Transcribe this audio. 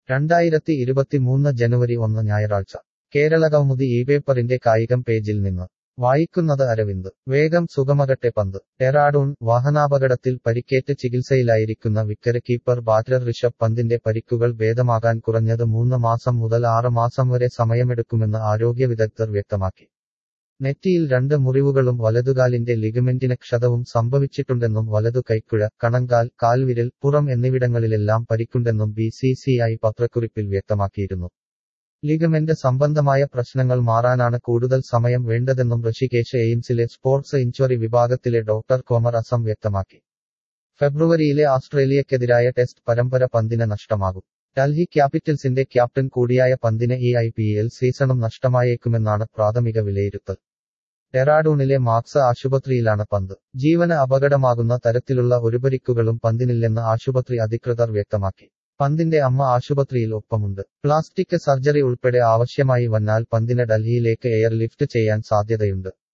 രണ്ടായിരത്തി ഇരുപത്തിമൂന്ന് ജനുവരി ഒന്ന് ഞായറാഴ്ച കേരള കൗമുദി ഈ പേപ്പറിന്റെ കായികം പേജിൽ നിന്ന് വായിക്കുന്നത് അരവിന്ദ് വേഗം സുഗമകട്ടെ പന്ത് ഡെറാഡൂൺ വാഹനാപകടത്തിൽ പരിക്കേറ്റ് ചികിത്സയിലായിരിക്കുന്ന വിക്കറ്റ് കീപ്പർ ബാറ്റർ ഋഷഭ് പന്തിന്റെ പരിക്കുകൾ ഭേദമാകാൻ കുറഞ്ഞത് മൂന്ന് മാസം മുതൽ ആറ് മാസം വരെ സമയമെടുക്കുമെന്ന് ആരോഗ്യ വിദഗ്ധർ വ്യക്തമാക്കി നെറ്റിയിൽ രണ്ട് മുറിവുകളും വലതുകാലിന്റെ ലിഗമെന്റിന് ക്ഷതവും സംഭവിച്ചിട്ടുണ്ടെന്നും വലതു കൈക്കുഴ കണങ്കാൽ കാൽവിരൽ പുറം എന്നിവിടങ്ങളിലെല്ലാം പരിക്കുണ്ടെന്നും ബി സി സി ഐ പത്രക്കുറിപ്പിൽ വ്യക്തമാക്കിയിരുന്നു ലിഗമെന്റ് സംബന്ധമായ പ്രശ്നങ്ങൾ മാറാനാണ് കൂടുതൽ സമയം വേണ്ടതെന്നും ഋഷികേശ് എയിംസിലെ സ്പോർട്സ് ഇൻഷുറി വിഭാഗത്തിലെ ഡോക്ടർ കോമർ അസം വ്യക്തമാക്കി ഫെബ്രുവരിയിലെ ഓസ്ട്രേലിയക്കെതിരായ ടെസ്റ്റ് പരമ്പര പന്തിന് നഷ്ടമാകും ഡൽഹി ക്യാപിറ്റൽസിന്റെ ക്യാപ്റ്റൻ കൂടിയായ പന്തിന് ഈ ഐ പി എൽ സീസണും നഷ്ടമായേക്കുമെന്നാണ് പ്രാഥമിക വിലയിരുത്തൽ ഡെറാഡൂണിലെ മാക്സ് ആശുപത്രിയിലാണ് പന്ത് ജീവന് അപകടമാകുന്ന തരത്തിലുള്ള ഒരു പരിക്കുകളും പന്തിനില്ലെന്ന് ആശുപത്രി അധികൃതർ വ്യക്തമാക്കി പന്തിന്റെ അമ്മ ആശുപത്രിയിൽ ഒപ്പമുണ്ട് പ്ലാസ്റ്റിക് സർജറി ഉൾപ്പെടെ ആവശ്യമായി വന്നാൽ പന്തിന് ഡൽഹിയിലേക്ക് എയർ ലിഫ്റ്റ് ചെയ്യാൻ സാധ്യതയുണ്ട്